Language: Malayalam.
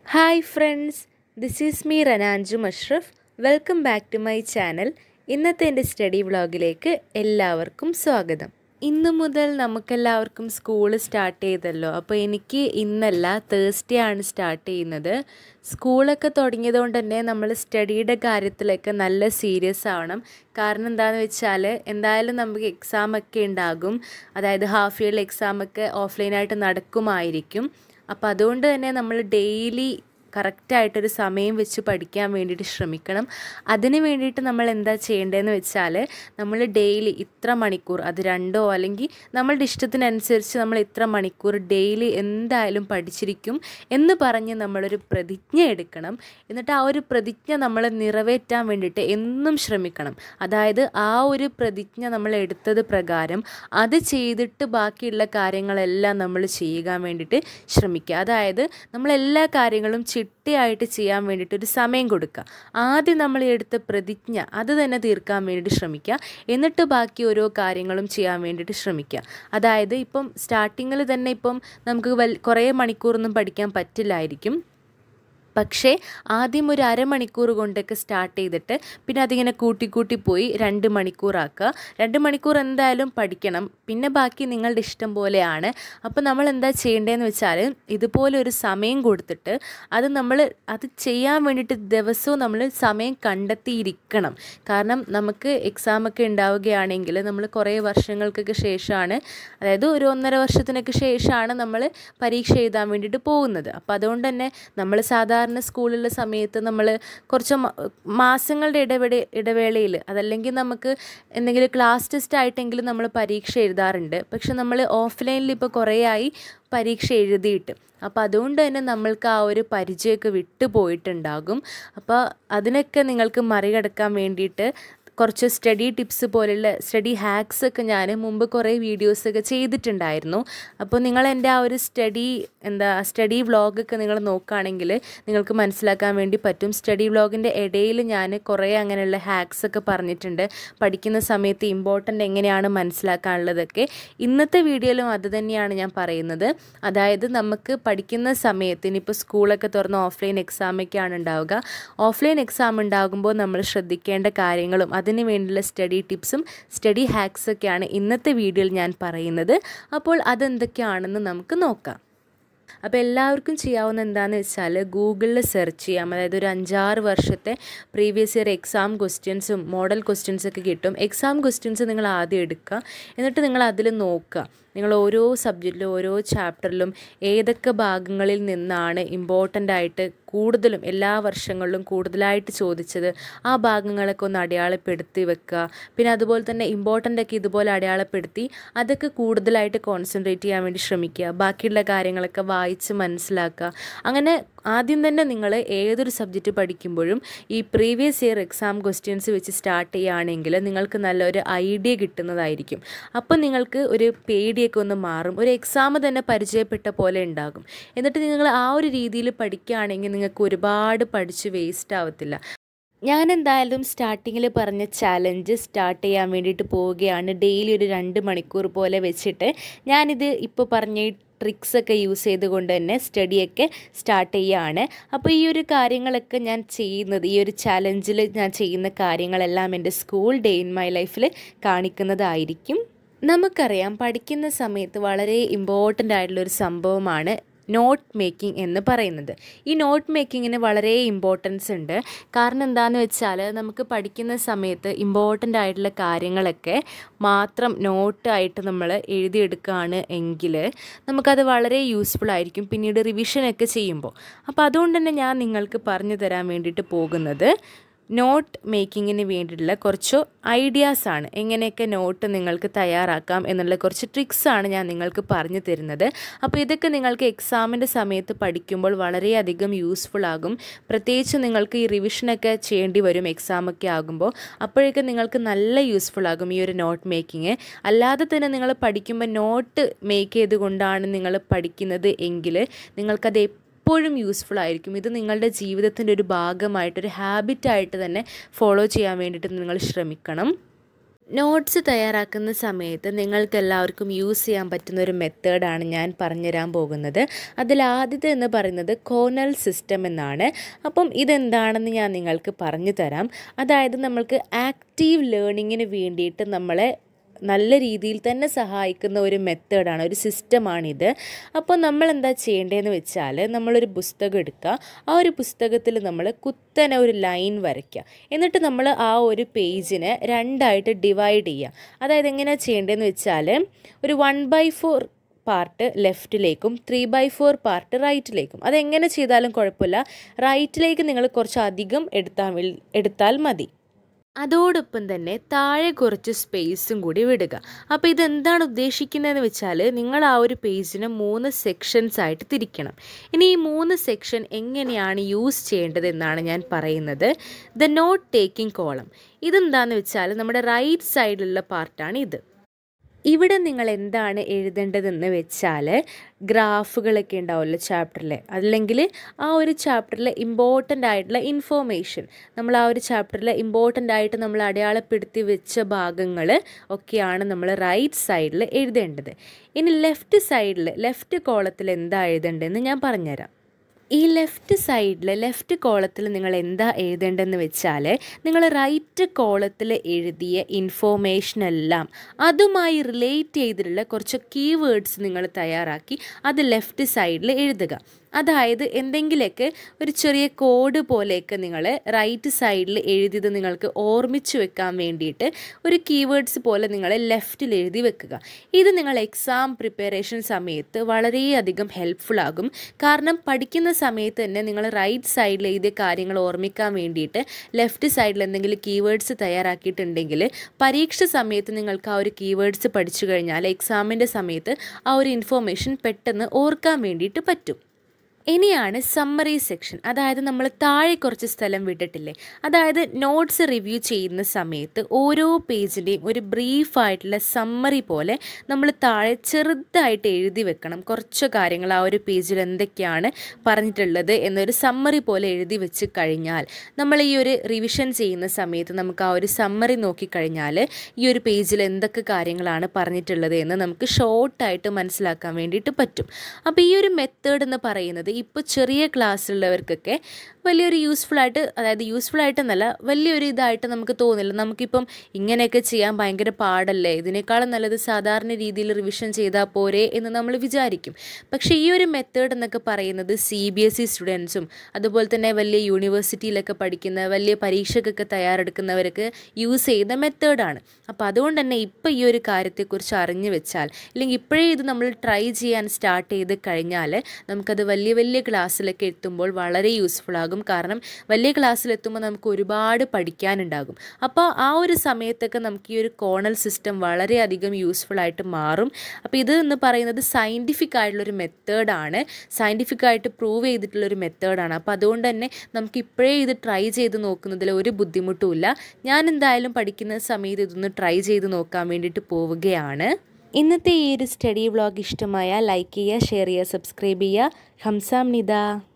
hi friends this is me Rananju Musharaf welcome back to my channel ഇന്നത്തെ എൻ്റെ സ്റ്റഡി വ്ളോഗിലേക്ക് എല്ലാവർക്കും സ്വാഗതം ഇന്ന് മുതൽ നമുക്കെല്ലാവർക്കും സ്കൂൾ സ്റ്റാർട്ട് ചെയ്തല്ലോ അപ്പോൾ എനിക്ക് ഇന്നല്ല തേഴ്സ്ഡേ ആണ് സ്റ്റാർട്ട് ചെയ്യുന്നത് സ്കൂളൊക്കെ തുടങ്ങിയതുകൊണ്ട് തന്നെ നമ്മൾ സ്റ്റഡിയുടെ കാര്യത്തിലൊക്കെ നല്ല സീരിയസ് ആവണം കാരണം എന്താണെന്ന് വെച്ചാൽ എന്തായാലും നമുക്ക് എക്സാം ഒക്കെ ഉണ്ടാകും അതായത് ഹാഫ് ഇയർലി എക്സാമൊക്കെ ഓഫ്ലൈനായിട്ട് നടക്കുമായിരിക്കും അപ്പോൾ അതുകൊണ്ട് തന്നെ നമ്മൾ ഡെയിലി കറക്റ്റായിട്ടൊരു സമയം വെച്ച് പഠിക്കാൻ വേണ്ടിയിട്ട് ശ്രമിക്കണം അതിന് വേണ്ടിയിട്ട് നമ്മൾ എന്താ ചെയ്യേണ്ടതെന്ന് വെച്ചാൽ നമ്മൾ ഡെയിലി ഇത്ര മണിക്കൂർ അത് രണ്ടോ അല്ലെങ്കിൽ നമ്മളുടെ ഇഷ്ടത്തിനനുസരിച്ച് നമ്മൾ ഇത്ര മണിക്കൂർ ഡെയിലി എന്തായാലും പഠിച്ചിരിക്കും എന്ന് പറഞ്ഞ് നമ്മളൊരു പ്രതിജ്ഞ എടുക്കണം എന്നിട്ട് ആ ഒരു പ്രതിജ്ഞ നമ്മൾ നിറവേറ്റാൻ വേണ്ടിയിട്ട് എന്നും ശ്രമിക്കണം അതായത് ആ ഒരു പ്രതിജ്ഞ നമ്മൾ എടുത്തത് പ്രകാരം അത് ചെയ്തിട്ട് ബാക്കിയുള്ള കാര്യങ്ങളെല്ലാം നമ്മൾ ചെയ്യാൻ വേണ്ടിയിട്ട് ശ്രമിക്കുക അതായത് നമ്മൾ എല്ലാ കാര്യങ്ങളും ചിട്ടയായിട്ട് ചെയ്യാൻ വേണ്ടിയിട്ട് ഒരു സമയം കൊടുക്കുക ആദ്യം നമ്മൾ എടുത്ത പ്രതിജ്ഞ അത് തന്നെ തീർക്കാൻ വേണ്ടിയിട്ട് ശ്രമിക്കുക എന്നിട്ട് ബാക്കി ഓരോ കാര്യങ്ങളും ചെയ്യാൻ വേണ്ടിയിട്ട് ശ്രമിക്കുക അതായത് ഇപ്പം സ്റ്റാർട്ടിങ്ങിൽ തന്നെ ഇപ്പം നമുക്ക് വൽ കുറേ മണിക്കൂറൊന്നും പഠിക്കാൻ പറ്റില്ലായിരിക്കും പക്ഷേ ആദ്യം ഒരു അരമണിക്കൂർ കൊണ്ടൊക്കെ സ്റ്റാർട്ട് ചെയ്തിട്ട് പിന്നെ അതിങ്ങനെ കൂട്ടി കൂട്ടി പോയി രണ്ട് മണിക്കൂറാക്കുക രണ്ട് മണിക്കൂർ എന്തായാലും പഠിക്കണം പിന്നെ ബാക്കി നിങ്ങളുടെ ഇഷ്ടം പോലെയാണ് അപ്പോൾ നമ്മൾ എന്താ ചെയ്യേണ്ടതെന്ന് വെച്ചാൽ ഇതുപോലെ ഒരു സമയം കൊടുത്തിട്ട് അത് നമ്മൾ അത് ചെയ്യാൻ വേണ്ടിയിട്ട് ദിവസവും നമ്മൾ സമയം കണ്ടെത്തിയിരിക്കണം കാരണം നമുക്ക് എക്സാമൊക്കെ ഉണ്ടാവുകയാണെങ്കിൽ നമ്മൾ കുറേ വർഷങ്ങൾക്കൊക്കെ ശേഷമാണ് അതായത് ഒരു ഒന്നര വർഷത്തിനൊക്കെ ശേഷമാണ് നമ്മൾ പരീക്ഷ എഴുതാൻ വേണ്ടിയിട്ട് പോകുന്നത് അപ്പോൾ അതുകൊണ്ട് തന്നെ നമ്മൾ സാധാരണ സാധാരണ സ്കൂളിലുള്ള സമയത്ത് നമ്മൾ കുറച്ച് മാസങ്ങളുടെ ഇടവേള ഇടവേളയിൽ അതല്ലെങ്കിൽ നമുക്ക് എന്തെങ്കിലും ക്ലാസ് ടെസ്റ്റ് ആയിട്ടെങ്കിലും നമ്മൾ പരീക്ഷ എഴുതാറുണ്ട് പക്ഷെ നമ്മൾ ഓഫ്ലൈനിൽ ഇപ്പോൾ കുറേ ആയി പരീക്ഷ എഴുതിയിട്ട് അപ്പോൾ അതുകൊണ്ട് തന്നെ നമ്മൾക്ക് ആ ഒരു പരിചയമൊക്കെ വിട്ടു പോയിട്ടുണ്ടാകും അപ്പോൾ അതിനൊക്കെ നിങ്ങൾക്ക് മറികടക്കാൻ വേണ്ടിയിട്ട് കുറച്ച് സ്റ്റഡി ടിപ്സ് പോലുള്ള സ്റ്റഡി ഹാക്സ് ഒക്കെ ഞാൻ മുമ്പ് കുറേ വീഡിയോസൊക്കെ ചെയ്തിട്ടുണ്ടായിരുന്നു അപ്പോൾ നിങ്ങൾ എൻ്റെ ആ ഒരു സ്റ്റഡി എന്താ സ്റ്റഡി വ്ളോഗൊക്കെ നിങ്ങൾ നോക്കുകയാണെങ്കിൽ നിങ്ങൾക്ക് മനസ്സിലാക്കാൻ വേണ്ടി പറ്റും സ്റ്റഡി വ്ളോഗിൻ്റെ ഇടയിൽ ഞാൻ കുറേ അങ്ങനെയുള്ള ഹാക്സ് ഒക്കെ പറഞ്ഞിട്ടുണ്ട് പഠിക്കുന്ന സമയത്ത് ഇമ്പോർട്ടൻ്റ് എങ്ങനെയാണ് മനസ്സിലാക്കാനുള്ളതൊക്കെ ഇന്നത്തെ വീഡിയോയിലും അത് തന്നെയാണ് ഞാൻ പറയുന്നത് അതായത് നമുക്ക് പഠിക്കുന്ന സമയത്ത് ഇനിയിപ്പോൾ സ്കൂളൊക്കെ തുറന്ന് ഓഫ്ലൈൻ എക്സാമൊക്കെയാണ് ഉണ്ടാവുക ഓഫ്ലൈൻ എക്സാം ഉണ്ടാകുമ്പോൾ നമ്മൾ ശ്രദ്ധിക്കേണ്ട കാര്യങ്ങളും അതിന് വേണ്ടിയുള്ള സ്റ്റഡി ടിപ്സും സ്റ്റഡി ഹാക്സൊക്കെയാണ് ഇന്നത്തെ വീഡിയോയിൽ ഞാൻ പറയുന്നത് അപ്പോൾ അതെന്തൊക്കെയാണെന്ന് നമുക്ക് നോക്കാം അപ്പോൾ എല്ലാവർക്കും ചെയ്യാവുന്ന എന്താണെന്ന് വെച്ചാൽ ഗൂഗിളിൽ സെർച്ച് ചെയ്യാം അതായത് ഒരു അഞ്ചാറ് വർഷത്തെ പ്രീവിയസ് ഇയർ എക്സാം ക്വസ്റ്റ്യൻസും മോഡൽ ക്വസ്റ്റ്യൻസൊക്കെ കിട്ടും എക്സാം ക്വസ്റ്റ്യൻസ് നിങ്ങൾ ആദ്യം എടുക്കുക എന്നിട്ട് നിങ്ങൾ അതിൽ നോക്കുക നിങ്ങൾ ഓരോ സബ്ജക്റ്റിലും ഓരോ ചാപ്റ്ററിലും ഏതൊക്കെ ഭാഗങ്ങളിൽ നിന്നാണ് ഇമ്പോർട്ടൻ്റ് ആയിട്ട് കൂടുതലും എല്ലാ വർഷങ്ങളിലും കൂടുതലായിട്ട് ചോദിച്ചത് ആ ഭാഗങ്ങളൊക്കെ ഒന്ന് അടയാളപ്പെടുത്തി വെക്കുക പിന്നെ അതുപോലെ തന്നെ ഇമ്പോർട്ടൻ്റ് ഒക്കെ ഇതുപോലെ അടയാളപ്പെടുത്തി അതൊക്കെ കൂടുതലായിട്ട് കോൺസെൻട്രേറ്റ് ചെയ്യാൻ വേണ്ടി ശ്രമിക്കുക ബാക്കിയുള്ള കാര്യങ്ങളൊക്കെ വായിച്ച് മനസ്സിലാക്കുക അങ്ങനെ ആദ്യം തന്നെ നിങ്ങൾ ഏതൊരു സബ്ജക്റ്റ് പഠിക്കുമ്പോഴും ഈ പ്രീവിയസ് ഇയർ എക്സാം ക്വസ്റ്റ്യൻസ് വെച്ച് സ്റ്റാർട്ട് ചെയ്യുകയാണെങ്കിൽ നിങ്ങൾക്ക് നല്ലൊരു ഐഡിയ കിട്ടുന്നതായിരിക്കും അപ്പോൾ നിങ്ങൾക്ക് ഒരു പേടിയൊക്കെ ഒന്ന് മാറും ഒരു എക്സാം തന്നെ പരിചയപ്പെട്ട പോലെ ഉണ്ടാകും എന്നിട്ട് നിങ്ങൾ ആ ഒരു രീതിയിൽ പഠിക്കുകയാണെങ്കിൽ നിങ്ങൾക്ക് ഒരുപാട് പഠിച്ച് വേസ്റ്റ് ആവത്തില്ല ഞാൻ എന്തായാലും സ്റ്റാർട്ടിങ്ങിൽ പറഞ്ഞ ചാലഞ്ച് സ്റ്റാർട്ട് ചെയ്യാൻ വേണ്ടിയിട്ട് പോവുകയാണ് ഡെയിലി ഒരു രണ്ട് മണിക്കൂർ പോലെ വെച്ചിട്ട് ഞാനിത് ഇപ്പോൾ പറഞ്ഞ ട്രിക്സൊക്കെ യൂസ് ചെയ്തുകൊണ്ട് തന്നെ സ്റ്റഡിയൊക്കെ സ്റ്റാർട്ട് ചെയ്യുകയാണ് അപ്പോൾ ഈ ഒരു കാര്യങ്ങളൊക്കെ ഞാൻ ചെയ്യുന്നത് ഈ ഒരു ചാലഞ്ചിൽ ഞാൻ ചെയ്യുന്ന കാര്യങ്ങളെല്ലാം എൻ്റെ സ്കൂൾ ഡേ ഇൻ മൈ ലൈഫിൽ കാണിക്കുന്നതായിരിക്കും നമുക്കറിയാം പഠിക്കുന്ന സമയത്ത് വളരെ ഇമ്പോർട്ടൻ്റ് ആയിട്ടുള്ളൊരു സംഭവമാണ് നോട്ട് മേക്കിംഗ് എന്ന് പറയുന്നത് ഈ നോട്ട് മേക്കിങ്ങിന് വളരെ ഇമ്പോർട്ടൻസ് ഉണ്ട് കാരണം എന്താണെന്ന് വെച്ചാൽ നമുക്ക് പഠിക്കുന്ന സമയത്ത് ഇമ്പോർട്ടൻ്റ് ആയിട്ടുള്ള കാര്യങ്ങളൊക്കെ മാത്രം നോട്ടായിട്ട് നമ്മൾ എഴുതിയെടുക്കുകയാണ് എങ്കിൽ നമുക്കത് വളരെ യൂസ്ഫുൾ ആയിരിക്കും പിന്നീട് റിവിഷനൊക്കെ ചെയ്യുമ്പോൾ അപ്പോൾ അതുകൊണ്ട് തന്നെ ഞാൻ നിങ്ങൾക്ക് പറഞ്ഞു തരാൻ വേണ്ടിയിട്ട് പോകുന്നത് നോട്ട് മേക്കിങ്ങിന് വേണ്ടിയിട്ടുള്ള കുറച്ച് ഐഡിയാസാണ് എങ്ങനെയൊക്കെ നോട്ട് നിങ്ങൾക്ക് തയ്യാറാക്കാം എന്നുള്ള കുറച്ച് ട്രിക്സാണ് ഞാൻ നിങ്ങൾക്ക് പറഞ്ഞു തരുന്നത് അപ്പോൾ ഇതൊക്കെ നിങ്ങൾക്ക് എക്സാമിൻ്റെ സമയത്ത് പഠിക്കുമ്പോൾ വളരെയധികം യൂസ്ഫുൾ ആകും പ്രത്യേകിച്ച് നിങ്ങൾക്ക് ഈ റിവിഷനൊക്കെ ചെയ്യേണ്ടി വരും എക്സാമൊക്കെ ആകുമ്പോൾ അപ്പോഴേക്കും നിങ്ങൾക്ക് നല്ല യൂസ്ഫുൾ ആകും ഈ ഒരു നോട്ട് മേക്കിങ് അല്ലാതെ തന്നെ നിങ്ങൾ പഠിക്കുമ്പോൾ നോട്ട് മേക്ക് ചെയ്തുകൊണ്ടാണ് നിങ്ങൾ പഠിക്കുന്നത് എങ്കിൽ നിങ്ങൾക്കത് എപ്പോഴും യൂസ്ഫുൾ ആയിരിക്കും ഇത് നിങ്ങളുടെ ജീവിതത്തിൻ്റെ ഒരു ഭാഗമായിട്ട് ഒരു ഹാബിറ്റായിട്ട് തന്നെ ഫോളോ ചെയ്യാൻ വേണ്ടിയിട്ട് നിങ്ങൾ ശ്രമിക്കണം നോട്ട്സ് തയ്യാറാക്കുന്ന സമയത്ത് നിങ്ങൾക്ക് എല്ലാവർക്കും യൂസ് ചെയ്യാൻ പറ്റുന്ന ഒരു മെത്തേഡാണ് ഞാൻ പറഞ്ഞുതരാൻ പോകുന്നത് അതിൽ ആദ്യത്തെ എന്ന് പറയുന്നത് കോണൽ സിസ്റ്റം എന്നാണ് അപ്പം ഇതെന്താണെന്ന് ഞാൻ നിങ്ങൾക്ക് പറഞ്ഞു തരാം അതായത് നമ്മൾക്ക് ആക്റ്റീവ് ലേണിങ്ങിന് വേണ്ടിയിട്ട് നമ്മളെ നല്ല രീതിയിൽ തന്നെ സഹായിക്കുന്ന ഒരു മെത്തേഡാണ് ഒരു സിസ്റ്റമാണിത് അപ്പോൾ നമ്മൾ എന്താ ചെയ്യേണ്ടതെന്ന് വെച്ചാൽ നമ്മളൊരു പുസ്തകം എടുക്കുക ആ ഒരു പുസ്തകത്തിൽ നമ്മൾ കുത്തനെ ഒരു ലൈൻ വരയ്ക്കുക എന്നിട്ട് നമ്മൾ ആ ഒരു പേജിനെ രണ്ടായിട്ട് ഡിവൈഡ് ചെയ്യുക അതായത് എങ്ങനെയാണ് ചെയ്യേണ്ടതെന്ന് വെച്ചാൽ ഒരു വൺ ബൈ ഫോർ പാർട്ട് ലെഫ്റ്റിലേക്കും ത്രീ ബൈ ഫോർ പാർട്ട് റൈറ്റിലേക്കും അതെങ്ങനെ ചെയ്താലും കുഴപ്പമില്ല റൈറ്റിലേക്ക് നിങ്ങൾ കുറച്ച് അധികം എടുത്താൽ എടുത്താൽ മതി അതോടൊപ്പം തന്നെ താഴെ കുറച്ച് സ്പേസും കൂടി വിടുക അപ്പോൾ ഇതെന്താണ് ഉദ്ദേശിക്കുന്നതെന്ന് വെച്ചാൽ നിങ്ങൾ ആ ഒരു പേജിനെ മൂന്ന് സെക്ഷൻസ് ആയിട്ട് തിരിക്കണം ഇനി ഈ മൂന്ന് സെക്ഷൻ എങ്ങനെയാണ് യൂസ് ചെയ്യേണ്ടത് എന്നാണ് ഞാൻ പറയുന്നത് ദ നോട്ട് ടേക്കിംഗ് കോളം ഇതെന്താണെന്ന് വെച്ചാൽ നമ്മുടെ റൈറ്റ് സൈഡിലുള്ള പാർട്ടാണ് ഇത് ഇവിടെ നിങ്ങൾ എന്താണ് എഴുതേണ്ടതെന്ന് വെച്ചാൽ ഗ്രാഫുകളൊക്കെ ഉണ്ടാവുമല്ലോ ചാപ്റ്ററിൽ അല്ലെങ്കിൽ ആ ഒരു ചാപ്റ്ററിൽ ഇമ്പോർട്ടൻ്റ് ആയിട്ടുള്ള ഇൻഫോർമേഷൻ നമ്മൾ ആ ഒരു ചാപ്റ്ററിൽ ഇമ്പോർട്ടൻ്റ് ആയിട്ട് നമ്മൾ അടയാളപ്പെടുത്തി വെച്ച ഭാഗങ്ങൾ ഒക്കെയാണ് നമ്മൾ റൈറ്റ് സൈഡിൽ എഴുതേണ്ടത് ഇനി ലെഫ്റ്റ് സൈഡിൽ ലെഫ്റ്റ് കോളത്തിൽ എന്താ എഴുതേണ്ടതെന്ന് ഞാൻ പറഞ്ഞുതരാം ഈ ലെഫ്റ്റ് സൈഡിൽ ലെഫ്റ്റ് കോളത്തിൽ നിങ്ങൾ എന്താ എഴുതേണ്ടതെന്ന് വെച്ചാൽ നിങ്ങൾ റൈറ്റ് കോളത്തിൽ എഴുതിയ ഇൻഫോർമേഷൻ എല്ലാം അതുമായി റിലേറ്റ് ചെയ്തിട്ടുള്ള കുറച്ച് കീവേഡ്സ് നിങ്ങൾ തയ്യാറാക്കി അത് ലെഫ്റ്റ് സൈഡിൽ എഴുതുക അതായത് എന്തെങ്കിലുമൊക്കെ ഒരു ചെറിയ കോഡ് പോലെയൊക്കെ നിങ്ങൾ റൈറ്റ് സൈഡിൽ എഴുതിയത് നിങ്ങൾക്ക് ഓർമ്മിച്ച് വെക്കാൻ വേണ്ടിയിട്ട് ഒരു കീവേഡ്സ് പോലെ നിങ്ങൾ ലെഫ്റ്റിൽ എഴുതി വെക്കുക ഇത് നിങ്ങൾ എക്സാം പ്രിപ്പറേഷൻ സമയത്ത് വളരെയധികം ഹെൽപ്ഫുൾ ആകും കാരണം പഠിക്കുന്ന സമയത്ത് തന്നെ നിങ്ങൾ റൈറ്റ് സൈഡിൽ എഴുതിയ കാര്യങ്ങൾ ഓർമ്മിക്കാൻ വേണ്ടിയിട്ട് ലെഫ്റ്റ് സൈഡിൽ എന്തെങ്കിലും കീവേഡ്സ് തയ്യാറാക്കിയിട്ടുണ്ടെങ്കിൽ പരീക്ഷ സമയത്ത് നിങ്ങൾക്ക് ആ ഒരു കീവേഡ്സ് പഠിച്ചു കഴിഞ്ഞാൽ എക്സാമിൻ്റെ സമയത്ത് ആ ഒരു ഇൻഫോർമേഷൻ പെട്ടെന്ന് ഓർക്കാൻ വേണ്ടിയിട്ട് പറ്റും ഇനിയാണ് സമ്മറി സെക്ഷൻ അതായത് നമ്മൾ താഴെ കുറച്ച് സ്ഥലം വിട്ടിട്ടില്ലേ അതായത് നോട്ട്സ് റിവ്യൂ ചെയ്യുന്ന സമയത്ത് ഓരോ പേജിൻ്റെയും ഒരു ബ്രീഫായിട്ടുള്ള സമ്മറി പോലെ നമ്മൾ താഴെ ചെറുതായിട്ട് എഴുതി വെക്കണം കുറച്ച് കാര്യങ്ങൾ ആ ഒരു പേജിൽ എന്തൊക്കെയാണ് പറഞ്ഞിട്ടുള്ളത് എന്നൊരു സമ്മറി പോലെ എഴുതി വെച്ച് കഴിഞ്ഞാൽ നമ്മൾ ഈ ഒരു റിവിഷൻ ചെയ്യുന്ന സമയത്ത് നമുക്ക് ആ ഒരു സമ്മറി നോക്കിക്കഴിഞ്ഞാൽ ഈ ഒരു പേജിൽ എന്തൊക്കെ കാര്യങ്ങളാണ് പറഞ്ഞിട്ടുള്ളത് എന്ന് നമുക്ക് ഷോർട്ടായിട്ട് മനസ്സിലാക്കാൻ വേണ്ടിയിട്ട് പറ്റും അപ്പോൾ ഈ ഒരു മെത്തേഡ് എന്ന് പറയുന്നത് ഇപ്പോൾ ചെറിയ ക്ലാസ്സിലുള്ളവർക്കൊക്കെ വലിയൊരു യൂസ്ഫുൾ ആയിട്ട് അതായത് യൂസ്ഫുൾ ആയിട്ടെന്നല്ല വലിയൊരു ഇതായിട്ട് നമുക്ക് തോന്നില്ല നമുക്കിപ്പം ഇങ്ങനെയൊക്കെ ചെയ്യാൻ ഭയങ്കര പാടല്ലേ ഇതിനേക്കാളും നല്ലത് സാധാരണ രീതിയിൽ റിവിഷൻ ചെയ്താൽ പോരെ എന്ന് നമ്മൾ വിചാരിക്കും പക്ഷേ ഈ ഒരു മെത്തേഡ് എന്നൊക്കെ പറയുന്നത് സി ബി എസ് ഇ സ്റ്റുഡൻസും അതുപോലെ തന്നെ വലിയ യൂണിവേഴ്സിറ്റിയിലൊക്കെ പഠിക്കുന്ന വലിയ പരീക്ഷയ്ക്കൊക്കെ തയ്യാറെടുക്കുന്നവർക്ക് യൂസ് ചെയ്യുന്ന മെത്തേഡാണ് അപ്പോൾ അതുകൊണ്ട് തന്നെ ഇപ്പോൾ ഈ ഒരു കാര്യത്തെക്കുറിച്ച് അറിഞ്ഞു വെച്ചാൽ അല്ലെങ്കിൽ ഇപ്പോഴേ ഇത് നമ്മൾ ട്രൈ ചെയ്യാൻ സ്റ്റാർട്ട് ചെയ്ത് കഴിഞ്ഞാൽ നമുക്കത് വലിയ വലിയ ക്ലാസ്സിലൊക്കെ എത്തുമ്പോൾ വളരെ യൂസ്ഫുൾ ആകും കാരണം വലിയ ക്ലാസ്സിലെത്തുമ്പോൾ നമുക്ക് ഒരുപാട് പഠിക്കാനുണ്ടാകും അപ്പോൾ ആ ഒരു സമയത്തൊക്കെ നമുക്ക് ഈ ഒരു കോണൽ സിസ്റ്റം വളരെയധികം യൂസ്ഫുൾ ആയിട്ട് മാറും അപ്പോൾ ഇത് എന്ന് പറയുന്നത് സയൻറ്റിഫിക് ആയിട്ടുള്ളൊരു മെത്തേഡാണ് സയൻറ്റിഫിക് ആയിട്ട് പ്രൂവ് ചെയ്തിട്ടുള്ളൊരു മെത്തേഡാണ് അപ്പോൾ അതുകൊണ്ട് തന്നെ നമുക്ക് ഇപ്പോഴേ ഇത് ട്രൈ ചെയ്ത് നോക്കുന്നതിൽ ഒരു ബുദ്ധിമുട്ടുമില്ല ഞാൻ എന്തായാലും പഠിക്കുന്ന സമയത്ത് ഇതൊന്ന് ട്രൈ ചെയ്ത് നോക്കാൻ വേണ്ടിയിട്ട് പോവുകയാണ് ഇന്നത്തെ ഈ ഒരു സ്റ്റഡി വ്ളോഗ് ഇഷ്ടമായ ലൈക്ക് ചെയ്യുക ഷെയർ ചെയ്യുക സബ്സ്ക്രൈബ് ചെയ്യുക ഹംസാം നിദ